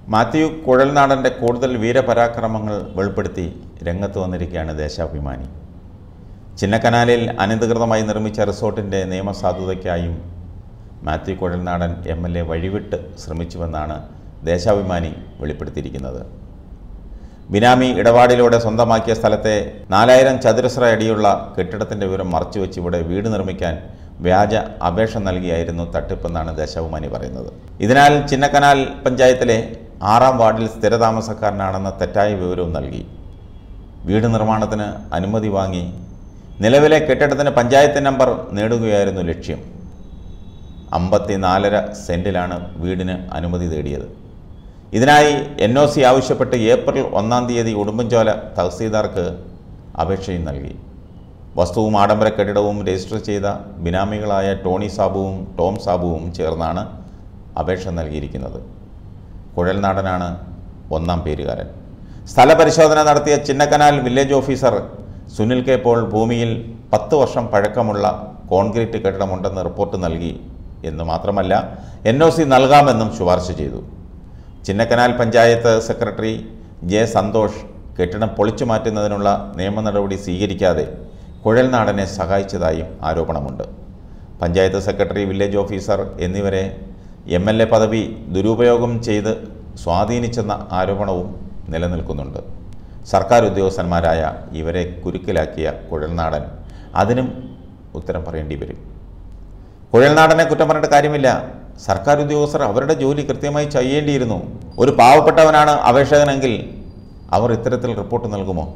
മാത്യു കുഴൽനാടൻ്റെ കൂടുതൽ വീരപരാക്രമങ്ങൾ വെളിപ്പെടുത്തി രംഗത്ത് വന്നിരിക്കുകയാണ് ദേശാഭിമാനി ചിന്നക്കനാലിൽ അനധികൃതമായി നിർമ്മിച്ച റിസോർട്ടിൻ്റെ നിയമസാധുതയ്ക്കായും Mathew Kuzhalnadan M L A വഴിവിട്ട് ശ്രമിച്ചുവെന്നാണ് ദേശാഭിമാനി വെളിപ്പെടുത്തിയിരിക്കുന്നത് ബിനാമി ഇടപാടിലൂടെ സ്വന്തമാക്കിയ സ്ഥലത്തെ നാലായിരം ചതുരശ്ര അടിയുള്ള കെട്ടിടത്തിൻ്റെ വിവരം മറച്ചുവെച്ച് ഇവിടെ വീട് നിർമ്മിക്കാൻ വ്യാജ അപേക്ഷ നൽകിയായിരുന്നു തട്ടിപ്പെന്നാണ് ദേശാഭിമാനി പറയുന്നത് ഇതിനാൽ ചിന്നക്കനാൽ പഞ്ചായത്തിലെ ആറാം വാർഡിൽ സ്ഥിരതാമസക്കാരനാണെന്ന തെറ്റായ വിവരവും നൽകി വീട് നിർമ്മാണത്തിന് അനുമതി വാങ്ങി നിലവിലെ കെട്ടിടത്തിന് പഞ്ചായത്ത് നമ്പർ നേടുകയായിരുന്നു ലക്ഷ്യം അമ്പത്തിനാലര സെൻറ്റിലാണ് വീടിന് അനുമതി തേടിയത് ഇതിനായി എൻ ഒ സി ആവശ്യപ്പെട്ട് ഏപ്രിൽ ഒന്നാം തീയതി ഉടുമ്പൻചോല തഹസീൽദാർക്ക് അപേക്ഷയും നൽകി വസ്തുവും ആഡംബര കെട്ടിടവും രജിസ്റ്റർ ചെയ്ത ബിനാമികളായ ടോണി സാബുവും ടോം സാബുവും ചേർന്നാണ് അപേക്ഷ നൽകിയിരിക്കുന്നത് കുഴൽനാടനാണ് ഒന്നാം പേരുകാരൻ സ്ഥലപരിശോധന നടത്തിയ Chinnakanal village officer Sunil K Paul ഭൂമിയിൽ പത്ത് വർഷം പഴക്കമുള്ള കോൺക്രീറ്റ് കെട്ടിടമുണ്ടെന്ന് റിപ്പോർട്ട് നൽകി എന്ന് മാത്രമല്ല എൻ ഒ സി നൽകാമെന്നും ശുപാർശ ചെയ്തു ചിന്നക്കനാൽ പഞ്ചായത്ത് സെക്രട്ടറി ജെ സന്തോഷ് കെട്ടിടം പൊളിച്ചു മാറ്റുന്നതിനുള്ള നിയമ നടപടി സ്വീകരിക്കാതെ കുഴൽനാടനെ സഹായിച്ചതായും ആരോപണമുണ്ട് പഞ്ചായത്ത് സെക്രട്ടറി വില്ലേജ് ഓഫീസർ എന്നിവരെ എം എൽ എ പദവി ദുരുപയോഗം ചെയ്ത് സ്വാധീനിച്ചെന്ന ആരോപണവും നിലനിൽക്കുന്നുണ്ട് സർക്കാർ ഉദ്യോഗസ്ഥന്മാരായ ഇവരെ കുരുക്കിലാക്കിയ കുഴൽനാടൻ അതിനും ഉത്തരം പറയേണ്ടി വരും കുഴൽനാടനെ കുറ്റം പറഞ്ഞിട്ട് കാര്യമില്ല സർക്കാർ ഉദ്യോഗസ്ഥർ അവരുടെ ജോലി കൃത്യമായി ചെയ്യേണ്ടിയിരുന്നു ഒരു പാവപ്പെട്ടവനാണ് അപേക്ഷകനെങ്കിൽ അവർ ഇത്തരത്തിൽ റിപ്പോർട്ട് നൽകുമോ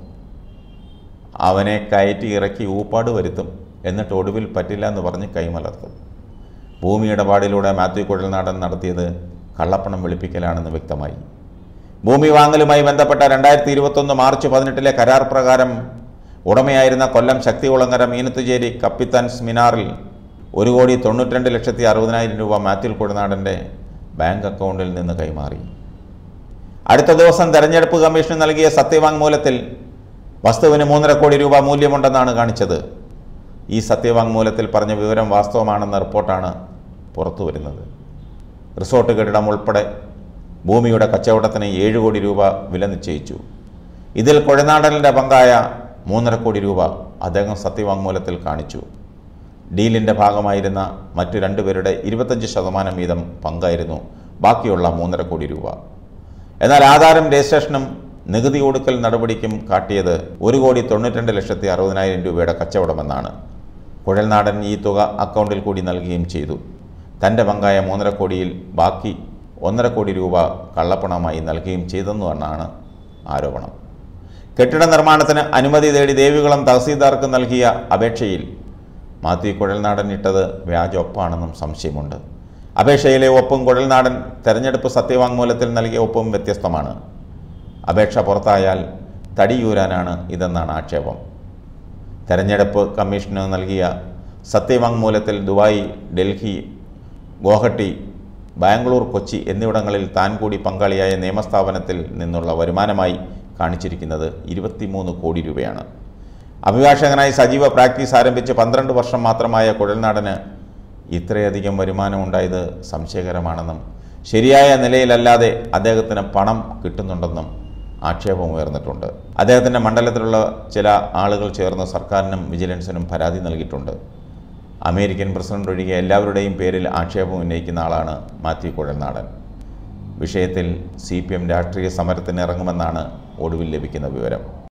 അവനെ കയറ്റി ഇറക്കി ഊപ്പാട് വരുത്തും എന്നിട്ട് ഒടുവിൽ പറ്റില്ല എന്ന് പറഞ്ഞ് കൈമലർത്തും ഭൂമി ഇടപാടിലൂടെ മാത്യു കുഴൽനാടൻ നടത്തിയത് കള്ളപ്പണം വെളുപ്പിക്കലാണെന്ന് വ്യക്തമായി ഭൂമി വാങ്ങലുമായി ബന്ധപ്പെട്ട രണ്ടായിരത്തി ഇരുപത്തൊന്ന് മാർച്ച് പതിനെട്ടിലെ കരാർ പ്രകാരം ഉടമയായിരുന്ന കൊല്ലം ശക്തികുളങ്ങര മീനത്തുചേരി കപ്പിത്താൻസ് മിനാറിൽ ഒരു കോടി തൊണ്ണൂറ്റിരണ്ട് ലക്ഷത്തി അറുപതിനായിരം രൂപ മാത്യു കുഴനാടൻ്റെ ബാങ്ക് അക്കൗണ്ടിൽ നിന്ന് കൈമാറി അടുത്ത ദിവസം തെരഞ്ഞെടുപ്പ് കമ്മീഷൻ നൽകിയ സത്യവാങ്മൂലത്തിൽ വസ്തുവിന് മൂന്നര കോടി രൂപ മൂല്യമുണ്ടെന്നാണ് കാണിച്ചത് ഈ സത്യവാങ്മൂലത്തിൽ പറഞ്ഞ വിവരം വാസ്തവമാണെന്ന റിപ്പോർട്ടാണ് പുറത്തു വരുന്നത് റിസോർട്ട് കെട്ടിടം ഉൾപ്പെടെ ഭൂമിയുടെ കച്ചവടത്തിന് ഏഴ് കോടി രൂപ വില നിശ്ചയിച്ചു ഇതിൽ കുഴനാടലിൻ്റെ പങ്കായ മൂന്നര കോടി രൂപ അദ്ദേഹം സത്യവാങ്മൂലത്തിൽ കാണിച്ചു ഡീലിൻ്റെ ഭാഗമായിരുന്ന മറ്റു രണ്ടുപേരുടെ ഇരുപത്തഞ്ച് ശതമാനം വീതം പങ്കായിരുന്നു ബാക്കിയുള്ള മൂന്നര കോടി രൂപ എന്നാൽ ആധാരം രജിസ്ട്രേഷനും നികുതി കൊടുക്കൽ നടപടിക്കും കാട്ടിയത് ഒരു കോടി തൊണ്ണൂറ്റിരണ്ട് ലക്ഷത്തി അറുപതിനായിരം രൂപയുടെ കച്ചവടമെന്നാണ് കുഴൽനാടൻ ഈ തുക അക്കൗണ്ടിൽ കൂടി നൽകുകയും ചെയ്തു തൻ്റെ പങ്കായ മൂന്നര കോടിയിൽ ബാക്കി ഒന്നര കോടി രൂപ കള്ളപ്പണമായി നൽകുകയും ചെയ്തെന്നാണ് ആരോപണം കെട്ടിട നിർമ്മാണത്തിന് അനുമതി തേടി ദേവികുളം തഹസീൽദാർക്ക് നൽകിയ അപേക്ഷയിൽ മാത്യു കുഴൽനാടൻ ഇട്ടത് വ്യാജ ഒപ്പാണെന്നും സംശയമുണ്ട് അപേക്ഷയിലെ ഒപ്പും കുഴൽനാടൻ തെരഞ്ഞെടുപ്പ് സത്യവാങ്മൂലത്തിൽ നൽകിയ ഒപ്പും വ്യത്യസ്തമാണ് അപേക്ഷ പുറത്തായാൽ തടിയൂരാനാണ് ഇതെന്നാണ് ആക്ഷേപം തെരഞ്ഞെടുപ്പ് കമ്മീഷന് നൽകിയ സത്യവാങ്മൂലത്തിൽ ദുബായ് ഡൽഹി ഗോഹട്ടി ബാംഗ്ലൂർ കൊച്ചി എന്നിവിടങ്ങളിൽ താൻ കൂടി പങ്കാളിയായ നിയമസ്ഥാപനത്തിൽ നിന്നുള്ള വരുമാനമായി കാണിച്ചിരിക്കുന്നത് ഇരുപത്തിമൂന്ന് കോടി രൂപയാണ് അഭിഭാഷകനായി സജീവ പ്രാക്ടീസ് ആരംഭിച്ച് പന്ത്രണ്ട് വർഷം മാത്രമായ കുഴൽനാടന് ഇത്രയധികം വരുമാനമുണ്ടായത് സംശയകരമാണെന്നും ശരിയായ നിലയിലല്ലാതെ അദ്ദേഹത്തിന് പണം കിട്ടുന്നുണ്ടെന്നും ആക്ഷേപം ഉയർന്നിട്ടുണ്ട് അദ്ദേഹത്തിൻ്റെ മണ്ഡലത്തിലുള്ള ചില ആളുകൾ ചേർന്ന് സർക്കാരിനും വിജിലൻസിനും പരാതി നൽകിയിട്ടുണ്ട് അമേരിക്കൻ പ്രസിഡന്റ് ഒഴികെ എല്ലാവരുടെയും പേരിൽ ആക്ഷേപം ഉന്നയിക്കുന്ന ആളാണ് മാത്യു കുഴൽനാടൻ വിഷയത്തിൽ സി പി എം രാഷ്ട്രീയ സമരത്തിന് ഇറങ്ങുമെന്നാണ് ഒടുവിൽ ലഭിക്കുന്ന വിവരം